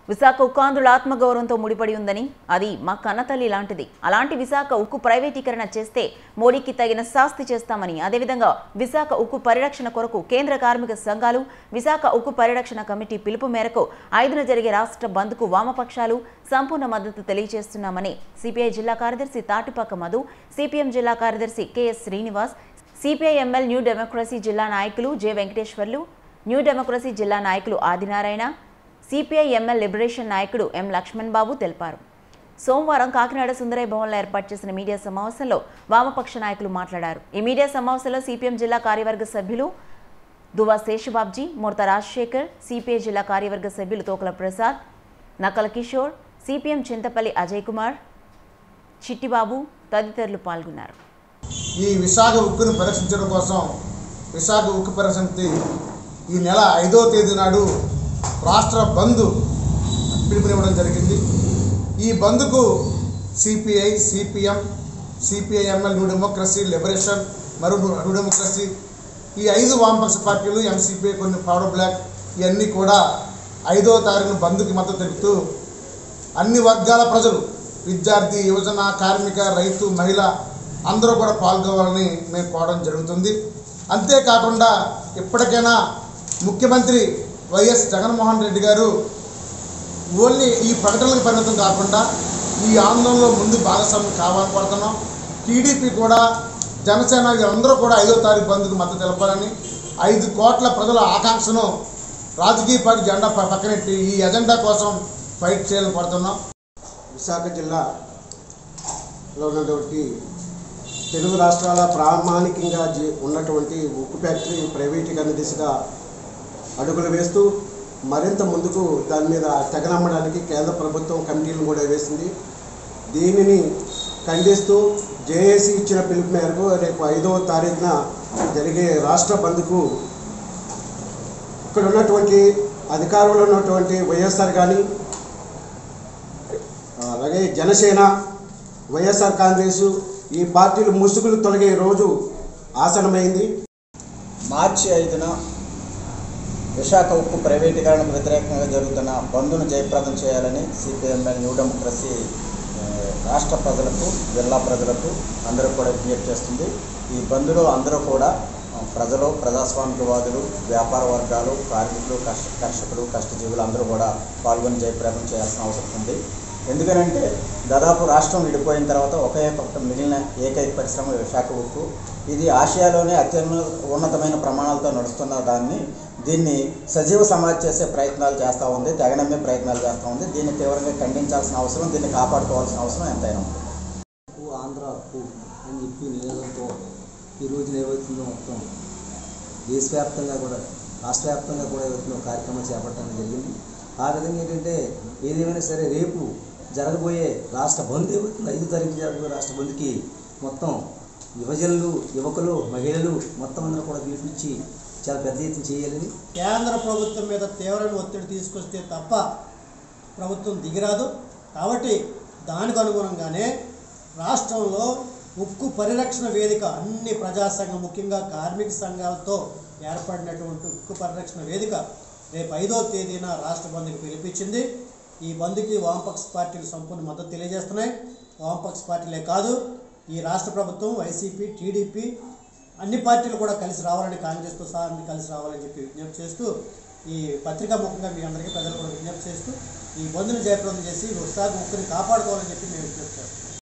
విశాఖ ఉక్కు ఆంధ్రుల ఆత్మగౌరవంతో ముడిపడి ఉందని అది మా కన్నతల్లి లాంటిది అలాంటి విశాఖ ఉక్కు ప్రైవేటీకరణ చేస్తే మోడీకి తగిన శాస్తి చేస్తామని అదేవిధంగా విశాఖ ఉక్కు పరిరక్షణ కొరకు కేంద్ర కార్మిక సంఘాలు విశాఖ ఉక్కు పరిరక్షణ కమిటీ పిలుపు మేరకు ఐదున జరిగే రాష్ట్ర బంద్కు వామపక్షాలు సంపూర్ణ మద్దతు తెలియజేస్తున్నామని సిపిఐ జిల్లా కార్యదర్శి తాటిపాక మధు సిపిఎం జిల్లా కార్యదర్శి KS Srinivas CPI ML new democracy జిల్లా నాయకులు జె వెంకటేశ్వర్లు న్యూ డెమోక్రసీ జిల్లా నాయకులు ఆదినారాయణ సిపిఐ ఎంఎల్ లిబరేషన్ నాయకుడు ఎం లక్ష్మణ్ బాబు తెలిపారు సోమవారం కాకినాడ సుందరయ్య భవన్లో ఏర్పాటు చేసిన మీడియా సమావేశంలో వామపక్ష నాయకులు మాట్లాడారు ఈ మీడియా సమావేశంలో సిపిఎం జిల్లా కార్యవర్గ సభ్యులు దువా శేషబాబ్జీ ముడత రాజశేఖర్ సిపిఐ జిల్లా కార్యవర్గ సభ్యులు తోకల ప్రసాద్ నకల కిషోర్ సిపిఎం చింతపల్లి అజయ్ కుమార్ చిట్టిబాబు తదితరులు పాల్గొన్నారు ఈ విశాఖ ఉక్కును పరిరక్షించడం కోసం విశాఖ ఉక్కు పరిరక్షణకి ఈ నెల ఐదో తేదీ నాడు రాష్ట్ర బంద్ పిలుపునివ్వడం జరిగింది ఈ బంద్కు CPI CPM CPI ML new democracy liberation మరియు న్యూ డెమోక్రసీ ఈ ఐదు వామపక్ష పార్టీలు ఎంసీపీ కొన్ని పవర్ బ్లాక్ ఇవన్నీ కూడా ఐదో తారీఖున బంద్కి మద్దతు తెలుపుతూ అన్ని వర్గాల ప్రజలు విద్యార్థి యువజన కార్మిక రైతు మహిళ అందరూ కూడా పాల్గొవాలని మేము కోరడం జరుగుతుంది అంతేకాకుండా ఇప్పటికైనా ముఖ్యమంత్రి వైఎస్ జగన్మోహన్ రెడ్డి గారు ఓన్లీ ఈ ప్రకటనలకు పరిమితం కాకుండా ఈ ఆందోళనలో ముందు భాగస్వామ్యం కావాలని కోరుతున్నాం టీడీపీ కూడా జనసేన వీళ్ళందరూ కూడా ఐదో తారీఖు బంద్కు మద్దతు తెలపాలని ఐదు కోట్ల ప్రజల ఆకాంక్షను రాజకీయ పార్టీ జెండా ప- పక్కనెట్టి ఈ ఎజెండా కోసం ఫైట్ చేయాలని కోరుతున్నాం విశాఖ జిల్లాలో ఉన్నటువంటి తెలుగు రాష్ట్రాల ప్రామాణికంగా జీ- ఉన్నటువంటి ఉక్కు ఫ్యాక్టరీ ప్రైవేటీకరణ దిశగా అడుగులు వేస్తూ మరింత ముందుకు దాని మీద తెగనమ్మడానికి కేంద్ర ప్రభుత్వం కమిటీలను కూడా వేసింది దీనిని ఖండిస్తూ జేఏసీ ఇచ్చిన పిలుపు మేరకు రేపు ఐదవ తారీఖున జరిగే రాష్ట్ర బంద్కు ఇక్కడ ఉన్నటువంటి అధికారంలో ఉన్నటువంటి వైఎస్ఆర్ కానీ అలాగే జనసేన వైఎస్ఆర్ కాంగ్రెస్ ఈ పార్టీలు ముసుగులు తొలగే రోజు ఆసనమైంది మార్చి ఐదున విశాఖ ఉక్కు ప్రైవేటీకరణకు వ్యతిరేకంగా జరుగుతున్న బంద్ను జయప్రదం చేయాలని సిపిఎంఎల్ న్యూ డెమోక్రసీ ఆ, రాష్ట్ర ప్రజలకు జిల్లా ప్రజలకు అందరూ కూడా విజ్ఞప్తి చేస్తుంది ఈ బంద్లో అందరూ కూడా ఆ, ప్రజలు ప్రజాస్వామికవాదులు వ్యాపార వర్గాలు కార్మికులు కష్ట కర్షకులు కష్టజీవులు అందరూ కూడా పాల్గొని జయప్రదం చేయాల్సిన అవసరం ఉంది ఎందుకనంటే దాదాపు రాష్ట్రం విడిపోయిన తర్వాత ఒకే ఒక్క మిగిలిన ఏకైక పరిశ్రమ విశాఖ ఉక్కు ఇది ఆసియాలోనే అత్యున్న ఉన్నతమైన ప్రమాణాలతో నడుస్తున్న దాన్ని దీన్ని సజీవ సమాధి చేసే ప్రయత్నాలు చేస్తూ ఉంది తెగనమ్మే ప్రయత్నాలు చేస్తూ ఉంది దీన్ని తీవ్రంగా ఖండించాల్సిన అవసరం దీన్ని కాపాడుకోవాల్సిన అవసరం ఎంతైనా ఉంది హక్కు ఆంధ్ర హక్కు అని చెప్పి నినాదంతో ఈ రోజున ఏవైతుందో మొత్తం దేశవ్యాప్తంగా కూడా రాష్ట్ర వ్యాప్తంగా కూడా ఏవైతుందో కార్యక్రమం చేపట్టడం జరిగింది ఆ విధంగా ఏంటంటే ఏదేమైనా సరే రేపు జరగబోయే రాష్ట్ర బంద్ ఏవైతుందో ఐదు తారీఖు జరగబోయే రాష్ట్ర బంద్కి మొత్తం యువజనులు యువకులు మహిళలు మొత్తం అందరూ కూడా పిలిపించి చాలా పెద్ద ఎత్తున చేయాలని కేంద్ర ప్రభుత్వం మీద తీవ్రమైన ఒత్తిడి తీసుకొస్తే తప్ప ప్రభుత్వం దిగిరాదు కాబట్టి దానికి అనుగుణంగానే రాష్ట్రంలో ఉక్కు పరిరక్షణ వేదిక అన్ని ప్రజా సంఘం ముఖ్యంగా కార్మిక సంఘాలతో ఏర్పడినటువంటి ఉక్కు పరిరక్షణ వేదిక రేపు ఐదో తేదీన రాష్ట్ర బంద్కి పిలిపించింది ఈ బంద్కి వామపక్ష పార్టీలు సంపూర్ణ మద్దతు తెలియజేస్తున్నాయి వామపక్ష పార్టీలే కాదు ఈ రాష్ట్ర ప్రభుత్వం వైసీపీ టీడీపీ అన్ని పార్టీలు కూడా కలిసి రావాలని కాంగ్రెస్తో సహా అన్ని కలిసి రావాలని చెప్పి విజ్ఞప్తి చేస్తూ ఈ పత్రికా ముఖంగా మీ అందరికీ ప్రజలు కూడా విజ్ఞప్తి చేస్తూ ఈ బంధుని జయప్రదం చేసి ఉత్సాహ ముక్కుని కాపాడుకోవాలని చెప్పి మేము విజ్ఞప్తి చేస్తాం